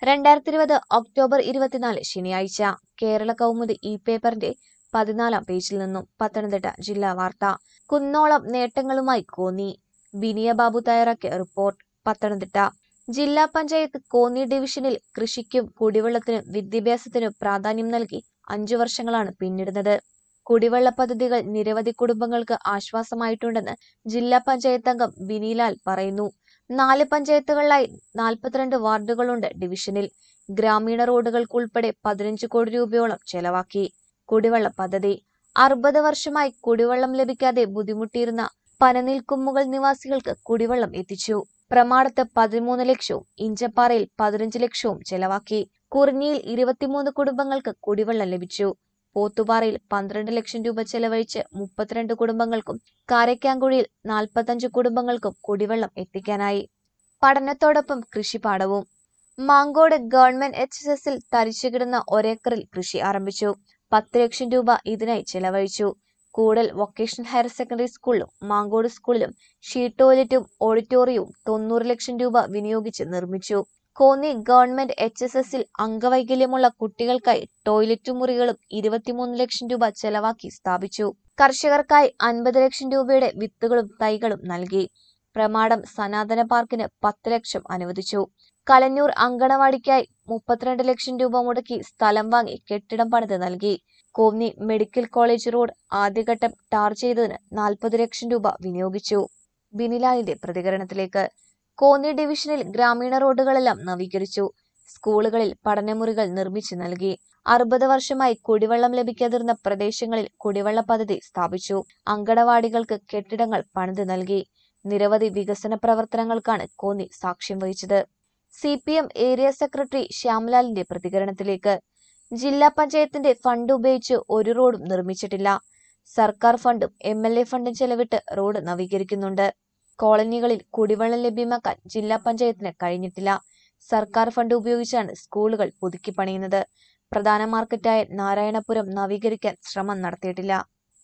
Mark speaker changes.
Speaker 1: രണ്ടായിരത്തി ഇരുപത് ഒക്ടോബർ ഇരുപത്തിനാല് ശനിയാഴ്ച കേരള കൗമുദി ഇ പേപ്പറിന്റെ പതിനാലാം പേജിൽ നിന്നും പത്തനംതിട്ട ജില്ലാ വാർത്ത കുന്നോളം നേട്ടങ്ങളുമായി കോന്നി ബിനിയ ബാബു തയ്യാറാക്കിയ റിപ്പോർട്ട് പത്തനംതിട്ട ജില്ലാ പഞ്ചായത്ത് കോന്നി ഡിവിഷനിൽ കൃഷിക്കും കുടിവെള്ളത്തിനും വിദ്യാഭ്യാസത്തിനും പ്രാധാന്യം നൽകി അഞ്ചു വർഷങ്ങളാണ് പിന്നിടുന്നത് കുടിവെള്ള പദ്ധതികൾ നിരവധി കുടുംബങ്ങൾക്ക് ആശ്വാസമായിട്ടുണ്ടെന്ന് ജില്ലാ പഞ്ചായത്ത് അംഗം ബിനിലാൽ പറയുന്നു നാല് പഞ്ചായത്തുകളിലായി നാൽപ്പത്തിരണ്ട് വാർഡുകളുണ്ട് ഡിവിഷനിൽ ഗ്രാമീണ റോഡുകൾക്കുൾപ്പെടെ പതിനഞ്ച് കോടി രൂപയോളം ചെലവാക്കി കുടിവെള്ള പദ്ധതി അറുപത് വർഷമായി കുടിവെള്ളം ലഭിക്കാതെ ബുദ്ധിമുട്ടിയിരുന്ന പനനിൽക്കുമ്മുകൾ നിവാസികൾക്ക് കുടിവെള്ളം എത്തിച്ചു പ്രമാടത്ത് പതിമൂന്ന് ലക്ഷവും ഇഞ്ചപ്പാറയിൽ പതിനഞ്ച് ലക്ഷവും ചെലവാക്കി കുറിഞ്ഞിയിൽ ഇരുപത്തിമൂന്ന് കുടുംബങ്ങൾക്ക് കുടിവെള്ളം ലഭിച്ചു പോത്തുപാറയിൽ പന്ത്രണ്ട് ലക്ഷം രൂപ ചെലവഴിച്ച് മുപ്പത്തിരണ്ട് കുടുംബങ്ങൾക്കും കാരക്കാങ്കുഴിയിൽ നാൽപ്പത്തഞ്ച് കുടുംബങ്ങൾക്കും കുടിവെള്ളം എത്തിക്കാനായി പഠനത്തോടൊപ്പം കൃഷിപാടവും മാങ്കോട് ഗവൺമെന്റ് എച്ച് എസ് എസിൽ തരിച്ചുകിടന്ന ഒരേക്കറിൽ കൃഷി ആരംഭിച്ചു പത്ത് ലക്ഷം രൂപ ഇതിനായി ചെലവഴിച്ചു കൂടൽ വൊക്കേഷണൽ ഹയർ സെക്കൻഡറി സ്കൂളിലും മാങ്കോട് സ്കൂളിലും ഷീറ്റ് ടോയ്ലറ്റും ഓഡിറ്റോറിയവും തൊണ്ണൂറ് ലക്ഷം രൂപ വിനിയോഗിച്ച് നിർമ്മിച്ചു കോന്നി ഗവൺമെന്റ് എച്ച് എസ് എസിൽ അംഗവൈകല്യമുള്ള കുട്ടികൾക്കായി ടോയ്ലറ്റ് മുറികളും ഇരുപത്തിമൂന്ന് ലക്ഷം രൂപ ചെലവാക്കി സ്ഥാപിച്ചു കർഷകർക്കായി അൻപത് ലക്ഷം രൂപയുടെ വിത്തുകളും തൈകളും നൽകി പ്രമാടം സനാതന പാർക്കിന് പത്ത് ലക്ഷം അനുവദിച്ചു കലഞ്ഞൂർ അങ്കണവാടിക്കായി മുപ്പത്തിരണ്ട് ലക്ഷം രൂപ മുടക്കി സ്ഥലം വാങ്ങി കെട്ടിടം പണിത് നൽകി കോന്നി മെഡിക്കൽ കോളേജ് റോഡ് ആദ്യഘട്ടം ടാർ ചെയ്തതിന് നാൽപ്പത് ലക്ഷം രൂപ വിനിയോഗിച്ചു ബിനിലാലിന്റെ പ്രതികരണത്തിലേക്ക് കോന്നി ഡിവിഷനിൽ ഗ്രാമീണ റോഡുകളെല്ലാം നവീകരിച്ചു സ്കൂളുകളിൽ പഠനമുറികൾ നിർമ്മിച്ചു നൽകി അറുപത് വർഷമായി കുടിവെള്ളം ലഭിക്കാതിരുന്ന പ്രദേശങ്ങളിൽ കുടിവെള്ള പദ്ധതി സ്ഥാപിച്ചു അങ്കണവാടികൾക്ക് കെട്ടിടങ്ങൾ പണിത് നൽകി നിരവധി വികസന പ്രവർത്തനങ്ങൾക്കാണ് കോന്നി സാക്ഷ്യം വഹിച്ചത് C P M area secretary ശ്യാംലാലിന്റെ പ്രതികരണത്തിലേക്ക് ജില്ലാ പഞ്ചായത്തിന്റെ ഫണ്ട് ഉപയോഗിച്ച് ഒരു റോഡും നിർമ്മിച്ചിട്ടില്ല സർക്കാർ ഫണ്ടും എം എൽ എ ഫണ്ടും ചെലവിട്ട് റോഡ് നവീകരിക്കുന്നുണ്ട് കോളനികളിൽ കുടിവെള്ളം ലഭ്യമാക്കാൻ ജില്ലാ പഞ്ചായത്തിന് കഴിഞ്ഞിട്ടില്ല സർക്കാർ ഫണ്ട് ഉപയോഗിച്ചാണ് സ്കൂളുകൾ പുതുക്കി പണിയുന്നത് പ്രധാന മാർക്കറ്റായ നാരായണപുരം നവീകരിക്കാൻ ശ്രമം നടത്തിയിട്ടില്ല